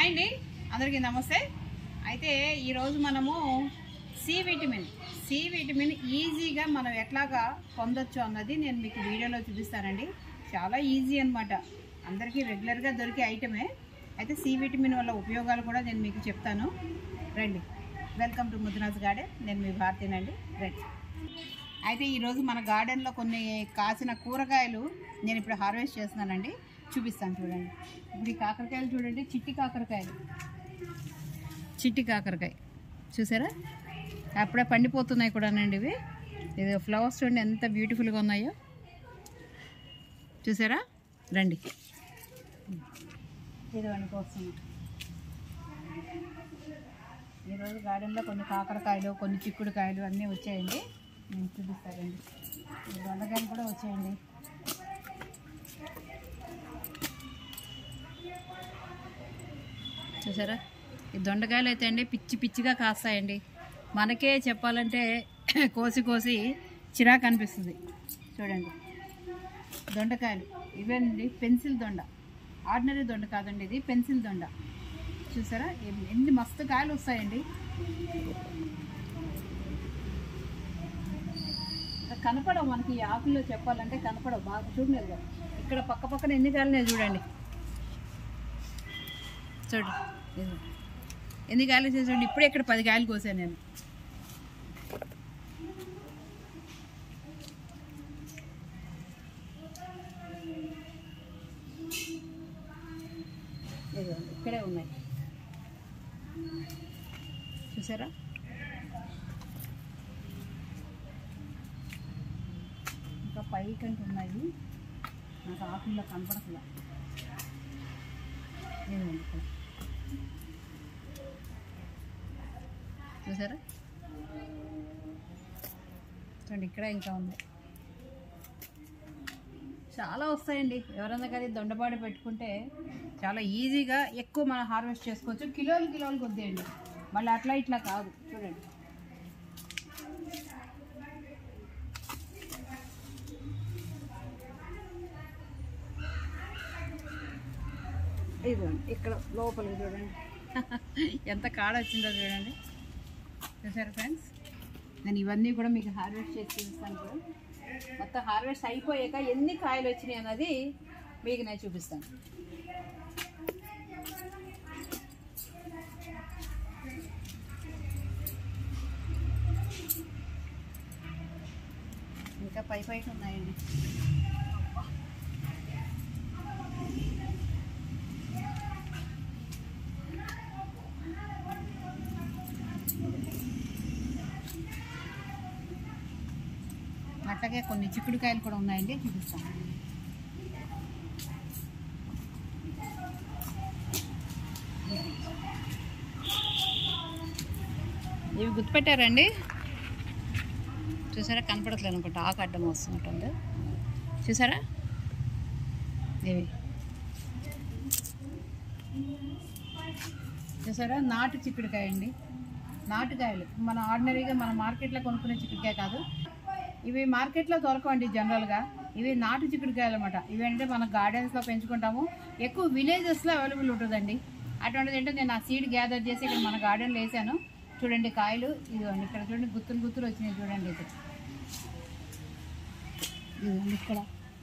Hi అండి అందరికీ నమస్తే అయితే ఈరోజు మనము సి విటమిన్ సి విటమిన్ ఈజీగా మనం ఎట్లాగా పొందొచ్చు అన్నది నేను మీకు వీడియోలో చూపిస్తానండి చాలా ఈజీ అన్నమాట అందరికీ రెగ్యులర్గా దొరికే ఐటమే అయితే సి విటమిన్ వల్ల ఉపయోగాలు కూడా నేను మీకు చెప్తాను రండి వెల్కమ్ టు ముద్దునాథ్ గార్డెన్ నేను మీ భారతీనండి రండి అయితే ఈరోజు మన గార్డెన్లో కొన్ని కాసిన కూరగాయలు నేను ఇప్పుడు హార్వెస్ట్ చేస్తున్నానండి చూపిస్తాను చూడండి ఇప్పుడు ఈ కాకరకాయలు చూడండి చిట్టి కాకరకాయలు చిట్టి కాకరకాయ చూసారా అప్పుడే పండిపోతున్నాయి కూడానండి ఇవి ఇది ఫ్లవర్స్ చూడండి ఎంత బ్యూటిఫుల్గా ఉన్నాయో చూసారా రండి ఇదిగోండి కోస్తున్నాం ఈరోజు గార్డెన్లో కొన్ని కాకరకాయలు కొన్ని చిక్కుడుకాయలు అన్నీ వచ్చాయండి నేను చూపిస్తానండి ఈ దొండకాయలు కూడా వచ్చాయండి చూసారా ఈ దొండకాయలు అయితే అండి పిచ్చి పిచ్చిగా కాస్తాయండి మనకే చెప్పాలంటే కోసి కోసి చిరాకు అనిపిస్తుంది చూడండి దొండకాయలు ఇవేనండి పెన్సిల్ దొండ ఆర్డినరీ దొండ కాదండి ఇది పెన్సిల్ దొండ చూసారా ఎన్ని- ఎన్ని మస్తు కాయలు వస్తాయండి కనపడవు మనకి ఈ ఆకుల్లో చెప్పాలంటే కనపడవు బాగా చూడలేదు కదా ఇక్కడ పక్క పక్కన ఎన్ని కాయలు ఉన్నాయి చూడండి చూడు ఇదిగో. ఎన్ని కాయలు వచ్చాయి చూడండి ఇప్పుడే ఇక్కడ పది కాయలు కోసాను నేను ఇదిగోండి, ఇక్కడే ఉన్నాయి చూసారా ఇంకా పైకంటే ఉన్నాయి నాకు ఆకుల్లో కనపడట్లా ఇదిగోండి ఇక్కడ చూసారా చూడండి ఇక్కడ ఇంకా ఉంది చాలా వస్తాయండి ఎవరైనా కానీ దొండబాడి పెట్టుకుంటే చాలా ఈజీగా ఎక్కువ మనం హార్వెస్ట్ చేసుకోవచ్చు కిలోలు కిలోలు కొద్దియండి మళ్ళీ అట్లా ఇట్లా కాదు చూడండి ఇదిగోండి ఇక్కడ లోపలికి చూడండి ఎంత కాడ వచ్చిందో చూడండి చూసారు ఫ్రెండ్స్ నేను ఇవన్నీ కూడా మీకు హార్వెస్ట్ చేసి చూపిస్తాను కూడా మొత్తం హార్వెస్ట్ అయిపోయాక ఎన్ని కాయలు వచ్చినాయి అన్నది మీకు నేను చూపిస్తాను ఇంకా పై పైకి ఉన్నాయండి అట్లాగే కొన్ని చిక్కుడుకాయలు కూడా ఉన్నాయండి చూపిస్తాను ఇవి గుర్తుపెట్టారండి చూసారా కనపడట్లేదు అనుకుంటా ఆకు అడ్డం వస్తున్నట్టుంది చూసారా ఇవి చూసారా నాటు చిక్కుడుకాయ అండి నాటుకాయలు మన ఆర్డినరీగా మన మార్కెట్లో కొనుక్కునే చిక్కుడుకాయ కాదు ఇవి మార్కెట్లో దొరకవండి జనరల్గా ఇవి నాటు చిక్కుడుకాయలు అనమాట ఇవి అంటే మన గార్డెన్స్లో పెంచుకుంటాము ఎక్కువ విలేజెస్లో అవైలబుల్ ఉంటుందండి అటువంటిది ఏంటో నేను ఆ సీడ్ గ్యాదర్ చేసి ఇక్కడ మన గార్డెన్లో వేసాను చూడండి కాయలు ఇదిగోండి ఇక్కడ చూడండి గుత్తులు గుత్తులు వచ్చినాయి చూడండి ఇది ఇదిగోండి ఇక్కడ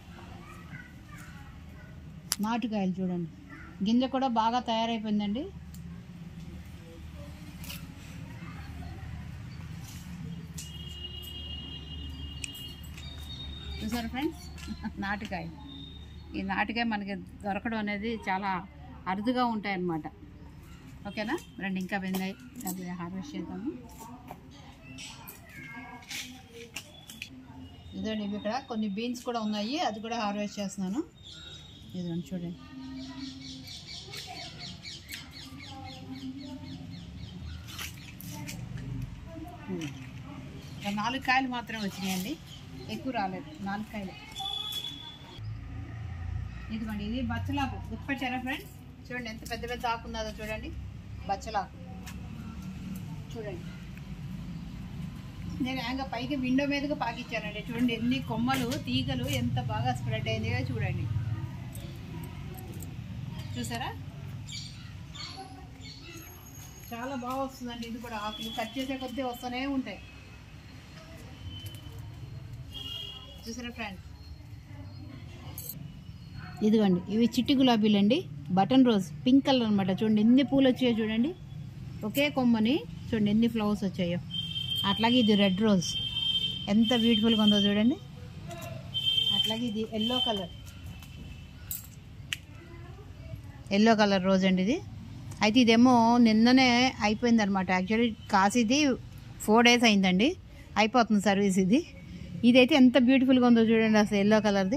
నాటుకాయలు చూడండి గింజ కూడా బాగా తయారైపోయిందండి చూసారు ఫ్రెండ్స్ నాటుకాయ ఈ నాటుకాయ మనకి దొరకడం అనేది చాలా అరుదుగా ఉంటాయి అన్నమాట ఓకేనా రండి ఇంకా వెందాయి అది హార్వెస్ట్ చేద్దాము ఇదండి ఇవి ఇక్కడ కొన్ని బీన్స్ కూడా ఉన్నాయి అది కూడా హార్వెస్ట్ చేస్తున్నాను ఇదిగోండి చూడండి ఇదిగో. ఇంకా నాలుగు కాయలు మాత్రమే వచ్చినాయండి ఎక్కువ రాలేదు నాలుగు కాయలు ఇదిగోండి ఇది బచ్చలాకు గుర్తుపెట్టారా ఫ్రెండ్స్ చూడండి ఎంత పెద్ద పెద్ద ఆకు ఉన్నదో చూడండి బచ్చలాకు చూడండి నేను ఇంకా పైకి విండో మీదగా పాకిచ్చానండి చూడండి ఎన్ని కొమ్మలు తీగలు ఎంత బాగా స్ప్రెడ్ అయిందో చూడండి చూసారా చాలా బాగా వస్తుందండి ఇది కూడా ఆకులు కట్ చేసే కొద్దీ వస్తూనే ఉంటాయి చూసారా ఫ్రెండ్స్ ఇదిగోండి ఇవి చిట్టి గులాబీలు అండి బటన్ రోజ్ పింక్ కలర్ అనమాట చూడండి ఎన్ని పూలు వచ్చాయో చూడండి ఒకే కొమ్మని చూడండి ఎన్ని ఫ్లవర్స్ వచ్చాయో అట్లాగే ఇది రెడ్ రోజ్ ఎంత బ్యూటిఫుల్గా ఉందో చూడండి అట్లాగే ఇది yellow colour yellow colour rose అండి ఇది అయితే ఇదేమో నిన్ననే అయిపోయింది అనమాట యాక్చువల్లీ కాసిది ఫోర్ డేస్ అయిందండి అయిపోతుంది సర్వీస్ ఇది ఇదైతే ఎంత బ్యూటిఫుల్గా ఉందో చూడండి అసలు ఎల్లో కలర్ది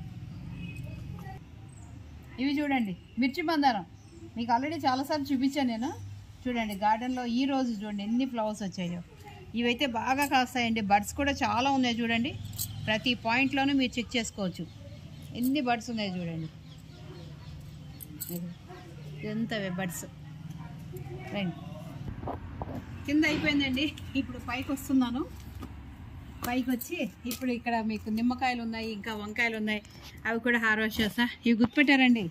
ఇవి చూడండి మిర్చి బందారం మీకు ఆల్రెడీ చాలాసార్లు చూపించాను నేను చూడండి గార్డెన్లో ఈ రోజు చూడండి ఎన్ని ఫ్లవర్స్ వచ్చాయో ఇవైతే బాగా కాస్తాయండి బడ్స్ కూడా చాలా ఉన్నాయి చూడండి ప్రతి పాయింట్లోనూ మీరు చెక్ చేసుకోవచ్చు ఎన్ని బడ్స్ ఉన్నాయి చూడండి ఇది. ఇదంతా బడ్స్ రండి కింద అయిపోయిందండి ఇప్పుడు పైకి వస్తున్నాను పైకి వచ్చి ఇప్పుడు ఇక్కడ మీకు నిమ్మకాయలు ఉన్నాయి ఇంకా వంకాయలు ఉన్నాయి అవి కూడా హార్వెస్ట్ చేస్తా ఇవి గుర్తుపెట్టారండి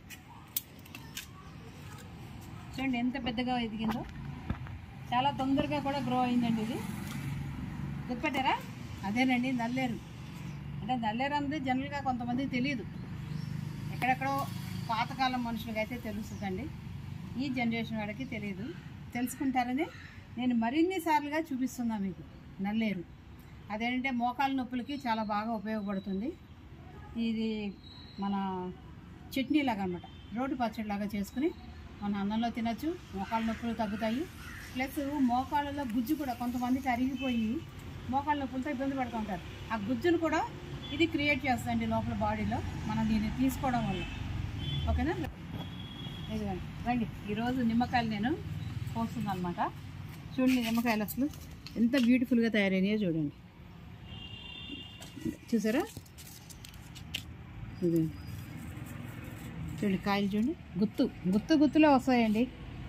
చూడండి ఎంత పెద్దగా ఎదిగిందో చాలా తొందరగా కూడా గ్రో అయిందండి ఇది గుర్తుపెట్టారా అదేనండి నల్లేరు అంటే నల్లేరు అనేది జనరల్గా కొంతమందికి తెలియదు ఎక్కడెక్కడో పాతకాలం మనుషులకి అయితే తెలుస్తుందండి ఈ జనరేషన్ వాడికి తెలియదు తెలుసుకుంటారని నేను మరిన్ని సార్లుగా చూపిస్తున్నాను మీకు నల్లేరు అదేంటంటే మోకాళ్ళ నొప్పులకి చాలా బాగా ఉపయోగపడుతుంది ఇది మన చట్నీ లాగా అనమాట రోడ్డు పచ్చడిలాగా చేసుకుని మన అన్నంలో తినచ్చు మోకాళ్ళ నొప్పులు తగ్గుతాయి ప్లస్ మోకాళ్ళలో గుజ్జు కూడా కొంతమందికి అరిగిపోయి మోకాళ్ళ నొప్పులతో ఇబ్బంది పడుతూ ఉంటారు ఆ గుజ్జును కూడా ఇది క్రియేట్ చేస్తుందండి లోపల బాడీలో మనం దీన్ని తీసుకోవడం వల్ల ఓకేనా ఇదిగోండి రండి ఈరోజు నిమ్మకాయలు నేను పోస్తున్నాను అనమాట చూడండి నిమ్మకాయలు అసలు ఎంత బ్యూటిఫుల్గా తయారైనాయో చూడండి చూసారా ఇది చూడండి కాయలు చూడండి గుత్తు గుత్తు గుత్తులో వస్తాయండి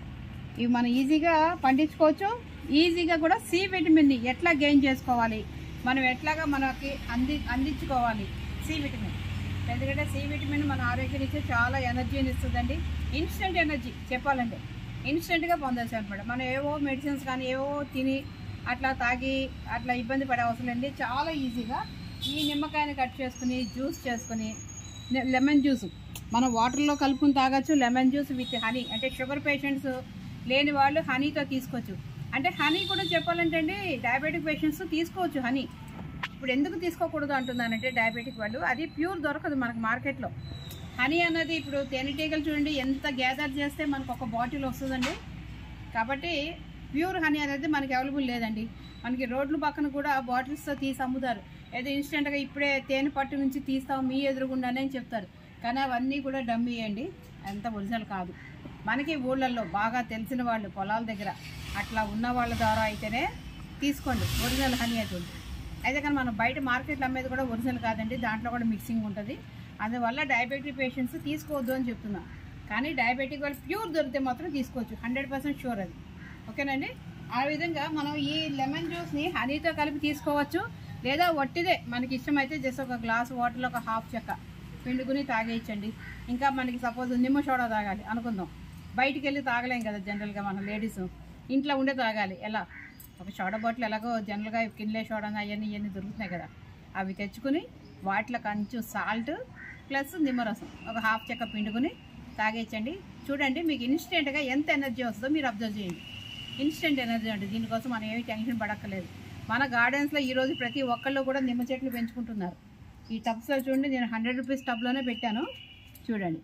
ఇవి మనం ఈజీగా పండించుకోవచ్చు ఈజీగా కూడా సి విటమిన్ని ఎట్లా గెయిన్ చేసుకోవాలి మనం ఎట్లాగా మనకి అంది అందించుకోవాలి సి విటమిన్ ఎందుకంటే సి విటమిన్ మన ఆరోగ్యానికి చాలా ఎనర్జీని ఇస్తుందండి ఇన్స్టెంట్ ఎనర్జీ చెప్పాలంటే ఇన్స్టెంట్గా పొందొచ్చు అనమాట మనం ఏవో మెడిసిన్స్ కానీ ఏవో తిని అట్లా తాగి అట్లా ఇబ్బంది పడే అవసరం లేదండి చాలా ఈజీగా ఈ నిమ్మకాయని కట్ చేసుకుని జ్యూస్ చేసుకుని లె- లెమన్ జ్యూస్ మనం వాటర్లో కలుపుకుని తాగొచ్చు లెమన్ జ్యూస్ విత్ హనీ అంటే షుగర్ పేషెంట్స్ లేని వాళ్ళు హనీతో తీసుకోవచ్చు అంటే హనీ కూడా చెప్పాలంటే అండి డయాబెటిక్ పేషెంట్స్ తీసుకోవచ్చు హనీ ఇప్పుడు ఎందుకు తీసుకోకూడదు అంటున్నానంటే డయాబెటిక్ వాళ్ళు అది ప్యూర్ దొరకదు మనకు మార్కెట్లో హనీ అన్నది ఇప్పుడు తేనెటీగలు చూడండి ఎంత గ్యాదర్ చేస్తే మనకు ఒక బాటిల్ వస్తుందండి కాబట్టి ప్యూర్ హనీ అనేది మనకి అవైలబుల్ లేదండి మనకి రోడ్ల పక్కన కూడా బాటిల్స్తో తీసి అమ్ముతారు ఏదో ఇన్స్టెంట్గా ఇప్పుడే తేనె పట్టు నుంచి తీస్తాం మీ ఎదురుగుండానే అని చెప్తారు కానీ అవన్నీ కూడా డమ్మీ అండి అంత ఒరిజినల్ కాదు మనకి ఊళ్ళల్లో బాగా తెలిసిన వాళ్ళు పొలాల దగ్గర అట్లా ఉన్న వాళ్ళ ద్వారా అయితేనే తీసుకోండి ఒరిజినల్ హనీ అయితే ఉంది అయితే కానీ మనం బయట మార్కెట్లో అమ్మేది కూడా ఒరిజినల్ కాదండి దాంట్లో కూడా మిక్సింగ్ ఉంటుంది అందువల్ల డయాబెటిక్ పేషెంట్స్ తీసుకోవద్దు అని చెప్తున్నా కానీ డయాబెటిక్ వాళ్ళు ప్యూర్ దొరికితే మాత్రం తీసుకోవచ్చు హండ్రెడ్ పర్సెంట్ షూర్ అది ఓకేనండి ఆ విధంగా మనం ఈ లెమన్ జ్యూస్ని హనీతో కలిపి తీసుకోవచ్చు లేదా వట్టిదే మనకి ఇష్టమైతే జస్ట్ ఒక గ్లాస్ వాటర్లో ఒక హాఫ్ చెక్క పిండుకుని తాగేయచ్చండి ఇంకా మనకి సపోజ్ నిమ్మ సోడా తాగాలి అనుకుందాం బయటికి వెళ్ళి తాగలేం కదా జనరల్గా మనం లేడీస్ ఇంట్లో ఉండే తాగాలి ఎలా ఒక సోడా బాటిల్ ఎలాగో జనరల్గా కిన్లే సోడా అవన్నీ ఇవన్నీ దొరుకుతున్నాయి కదా అవి తెచ్చుకుని వాటిలో కొంచెం సాల్ట్ ప్లస్ నిమ్మరసం ఒక హాఫ్ చెక్క పిండుకుని తాగేయచ్చండి చూడండి మీకు ఇన్స్టెంట్గా ఎంత ఎనర్జీ వస్తుందో మీరు అబ్జర్వ్ చేయండి ఇన్స్టెంట్ ఎనర్జీ అంటే దీనికోసం మనం ఏమి టెన్షన్ పడక్కలేదు మన గార్డెన్స్లో ఈరోజు ప్రతి ఒక్కళ్ళు కూడా నిమ్మ చెట్లు పెంచుకుంటున్నారు ఈ టబ్స్లో చూడండి నేను హండ్రెడ్ రూపీస్ టబ్లోనే పెట్టాను చూడండి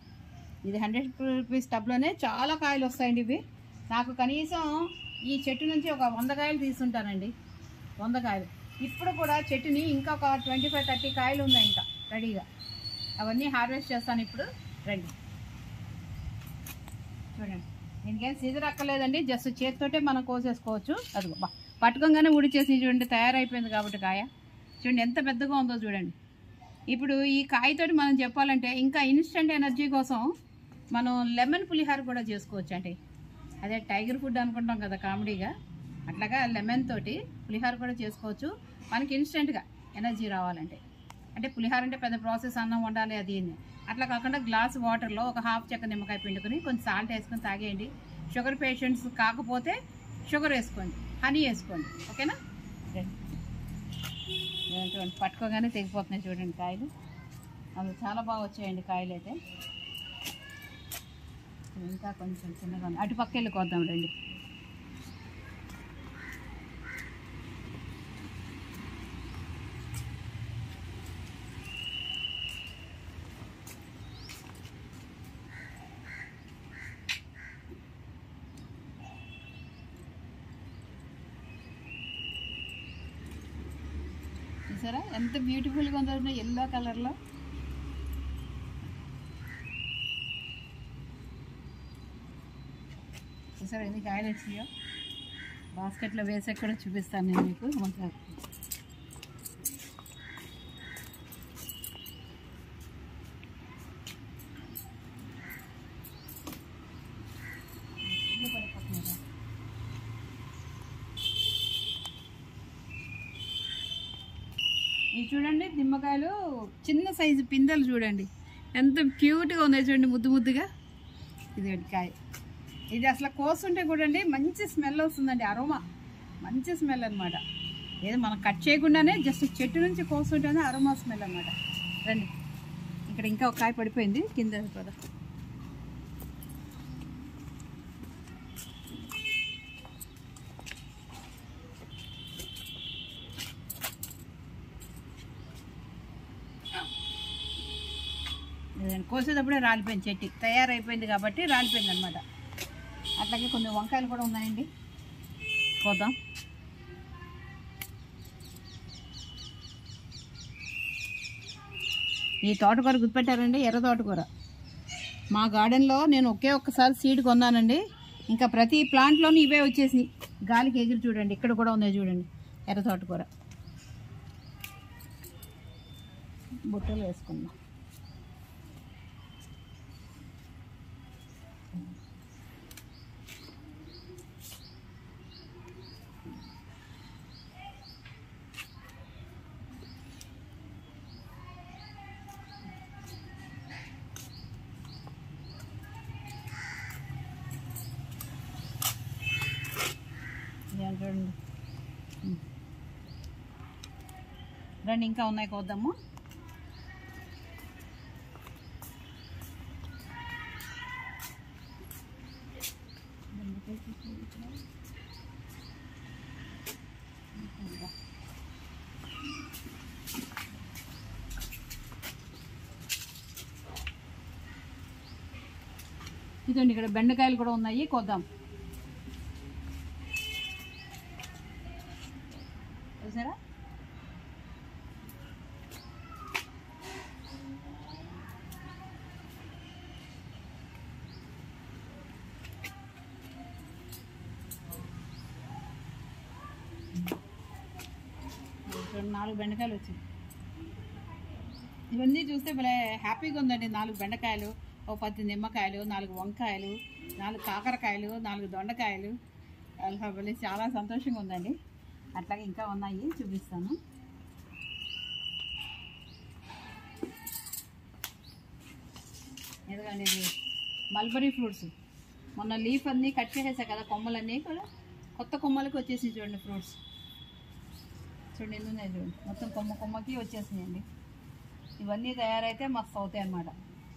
ఇది హండ్రెడ్ రూపీస్ టబ్లోనే చాలా కాయలు వస్తాయండి ఇవి నాకు కనీసం ఈ చెట్టు నుంచి ఒక వంద కాయలు తీసుంటానండి వంద కాయలు ఇప్పుడు కూడా చెట్టుని ఇంకా ఒక ట్వంటీ ఫైవ్ థర్టీ కాయలు ఉన్నాయి ఇంకా రెడీగా అవన్నీ హార్వెస్ట్ చేస్తాను ఇప్పుడు రండి చూడండి దీనికేం సీజర్ అక్కర్లేదండి జస్ట్ చేతితోటే మనం కోసేసుకోవచ్చు అదిగో బా పట్టుకోగానే ఉడిచేసి చూడండి తయారైపోయింది కాబట్టి కాయ చూడండి ఎంత పెద్దగా ఉందో చూడండి ఇప్పుడు ఈ కాయతోటి మనం చెప్పాలంటే ఇంకా ఇన్స్టెంట్ ఎనర్జీ కోసం మనం లెమన్ పులిహార కూడా చేసుకోవచ్చు అంటే అదే టైగర్ ఫుడ్ అనుకుంటాం కదా కామెడీగా అట్లాగా లెమన్ తోటి పులిహార కూడా చేసుకోవచ్చు మనకి ఇన్స్టెంట్గా ఎనర్జీ రావాలంటే అంటే పులిహార అంటే పెద్ద ప్రాసెస్ అన్నం వండాలి అది ఇది అట్లా కాకుండా గ్లాస్ వాటర్లో ఒక హాఫ్ చెక్క నిమ్మకాయ పిండుకొని కొంచెం సాల్ట్ వేసుకొని తాగేయండి షుగర్ పేషెంట్స్ కాకపోతే షుగర్ వేసుకోండి హనీ వేసుకోండి ఓకేనా రండి. ఇదిగోండి చూడండి పట్టుకోగానే తెగిపోతున్నాయి చూడండి కాయలు అవి చాలా బాగా వచ్చాయండి కాయలు అయితే ఇంకా కొంచెం చిన్నగా ఉంది అటు పక్క వెళ్ళి కోద్దాం రండి చూసారా ఎంత బ్యూటిఫుల్గా ఉందో ఎల్లో కలర్లో చూసారా ఎన్ని కాయలు వచ్చినాయో బాస్కెట్లో వేసాక కూడా చూపిస్తాను నేను మీకు ఒకసారి. కింద పడిపోతున్నారా? ఇవి చూడండి నిమ్మకాయలు చిన్న సైజు పిందెలు చూడండి ఎంత క్యూట్గా ఉన్నాయి చూడండి ముద్దు ముద్దుగా ఇది ఒకటి కాయ ఇది అసలు కోస్తుంటే చూడండి మంచి స్మెల్ వస్తుందండి అరోమా మంచి స్మెల్ అన్నమాట ఏదో మనం కట్ చేయకుండానే జస్ట్ చెట్టు నుంచి కోస్తుంటేనే అరోమా స్మెల్ అన్నమాట రండి ఇక్కడ ఇంకా ఒక కాయ పడిపోయింది కింద పద లేదండి కోసేటప్పుడే రాలిపోయింది చెట్టు తయారైపోయింది కాబట్టి రాలిపోయింది అనమాట అట్లాగే కొన్ని వంకాయలు కూడా ఉన్నాయండి కోద్దాం ఈ తోటకూర గుర్తుపెట్టారండి ఎర్ర తోటకూర మా గార్డెన్లో నేను ఒకే ఒక్కసారి సీడ్ కొన్నానండి ఇంకా ప్రతి ప్లాంట్లోనూ ఇవే వచ్చేసి గాలికి ఎగిరి చూడండి ఇక్కడ కూడా ఉన్నాయి చూడండి ఎర్ర తోటకూర బుట్టలు వేసుకుందాం ఇదిగోండి చూడండి ఉమ్. రండి ఇంకా ఉన్నాయి కోద్దాము ఇదండి ఇక్కడ బెండకాయలు కూడా ఉన్నాయి కోద్దాం చూసారా చూడండి, నాలుగు బెండకాయలు వచ్చింది ఇవన్నీ చూస్తే భలే హ్యాపీగా ఉందండి నాలుగు బెండకాయలు ఓ పది నిమ్మకాయలు నాలుగు వంకాయలు నాలుగు కాకరకాయలు నాలుగు దొండకాయలు అలా భలే చాలా సంతోషంగా ఉందండి అట్లాగే ఇంకా ఉన్నాయి చూపిస్తాను ఎందుకండి ఇది మల్బరీ ఫ్రూట్స్ మొన్న లీఫ్ అన్నీ కట్ చేసేసా కదా కొమ్మలన్నీ కూడా కొత్త కొమ్మలకి వచ్చేసి చూడండి ఫ్రూట్స్ చూడండి ఎన్ని ఉన్నాయి చూడండి మొత్తం కొమ్మ కొమ్మకి వచ్చేసినాయండి ఇవన్నీ తయారైతే మస్తు అవుతాయి అన్నమాట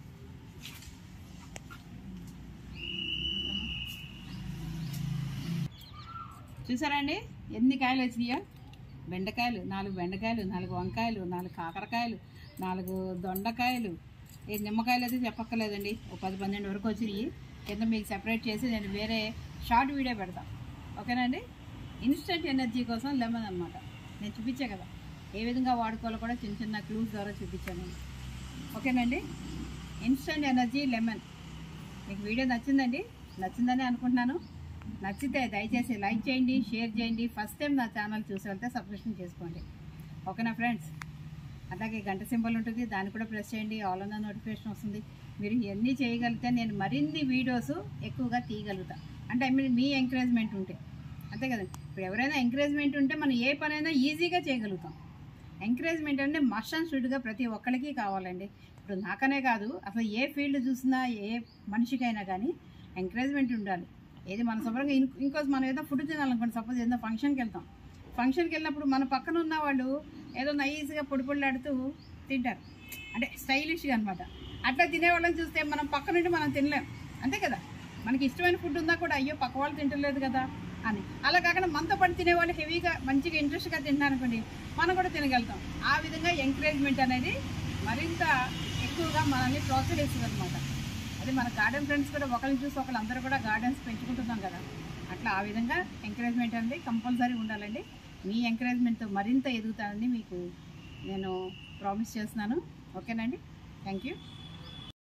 చూసారండి ఎన్ని కాయలు వచ్చినాయో బెండకాయలు నాలుగు బెండకాయలు నాలుగు వంకాయలు నాలుగు కాకరకాయలు నాలుగు దొండకాయలు ఈ నిమ్మకాయలు అయితే చెప్పక్కర్లేదండి ఒక పది పన్నెండు వరకు వచ్చినాయి కింద మీకు సెపరేట్ చేసి నేను వేరే షార్ట్ వీడియో పెడతా ఓకేనండి ఇన్స్టెంట్ ఎనర్జీ కోసం లెమన్ అనమాట నేను చూపించా కదా ఏ విధంగా వాడుకోవాలో కూడా చిన్న చిన్న క్లూస్ ద్వారా చూపించాను నేను. ఓకేనండి ఇన్స్టెంట్ ఎనర్జీ లెమన్ మీకు వీడియో నచ్చిందండి నచ్చిందని అనుకుంటున్నాను నచ్చితే దయచేసి లైక్ చేయండి షేర్ చేయండి ఫస్ట్ టైం నా ఛానల్ చూసి వెళ్తే సబ్స్క్రిప్షన్ చేసుకోండి ఓకేనా ఫ్రెండ్స్ అలాగే గంట సింబల్ ఉంటుంది దాన్ని కూడా ప్రెస్ చేయండి ఆల్ అన్న నోటిఫికేషన్ వస్తుంది మీరు ఇవన్నీ చేయగలిగితే నేను మరిన్ని వీడియోస్ ఎక్కువగా తీయగలుగుతా అంటే ఐ మీన్ మీ ఎంకరేజ్మెంట్ ఉంటే అంతే కదండి ఇప్పుడు ఎవరైనా ఎంకరేజ్మెంట్ ఉంటే మనం ఏ పనైనా ఈజీగా చేయగలుగుతాం ఎంకరేజ్మెంట్ అంటే మస్ట్ అండ్ షుడ్గా ప్రతి ఒక్కరికి కావాలండి ఇప్పుడు నాకనే కాదు అసలు ఏ ఫీల్డ్ చూసినా ఏ మనిషికైనా కానీ ఎంకరేజ్మెంట్ ఉండాలి ఏది మన శుభ్రంగా ఇన్ ఇంకో మనం ఏదో ఫుడ్ తినాలనుకోండి సపోజ్ ఏదో ఫంక్షన్కి వెళ్తాం ఫంక్షన్కి వెళ్ళినప్పుడు మన పక్కన ఉన్న వాళ్ళు ఏదో నైస్గా పొడి పొడిలాడుతూ తింటారు అంటే స్టైలిష్గా అనమాట అట్లా తినేవాళ్ళని చూస్తే మనం పక్క నుండి మనం తినలేం అంతే కదా మనకి ఇష్టమైన ఫుడ్ ఉందా కూడా అయ్యో పక్క వాళ్ళు తింటలేదు కదా అని అలా కాకుండా మనతో పాటు తినేవాళ్ళు హెవీగా మంచిగా ఇంట్రెస్ట్గా తింటారు అనుకోండి మనం కూడా తినగలుగుతాం ఆ విధంగా ఎంకరేజ్మెంట్ అనేది మరింత ఎక్కువగా మనల్ని ప్రోత్సహిస్తుంది అనమాట అదే మన గార్డెన్ ఫ్రెండ్స్ కూడా ఒకరిని చూసి ఒకళ్ళు అందరూ కూడా గార్డెన్స్ పెంచుకుంటున్నాం కదా అట్లా ఆ విధంగా ఎంకరేజ్మెంట్ అనేది కంపల్సరీ ఉండాలండి మీ ఎంకరేజ్మెంట్తో మరింత ఎదుగుతానని మీకు నేను ప్రామిస్ చేస్తున్నాను ఓకేనండి థ్యాంక్ యూ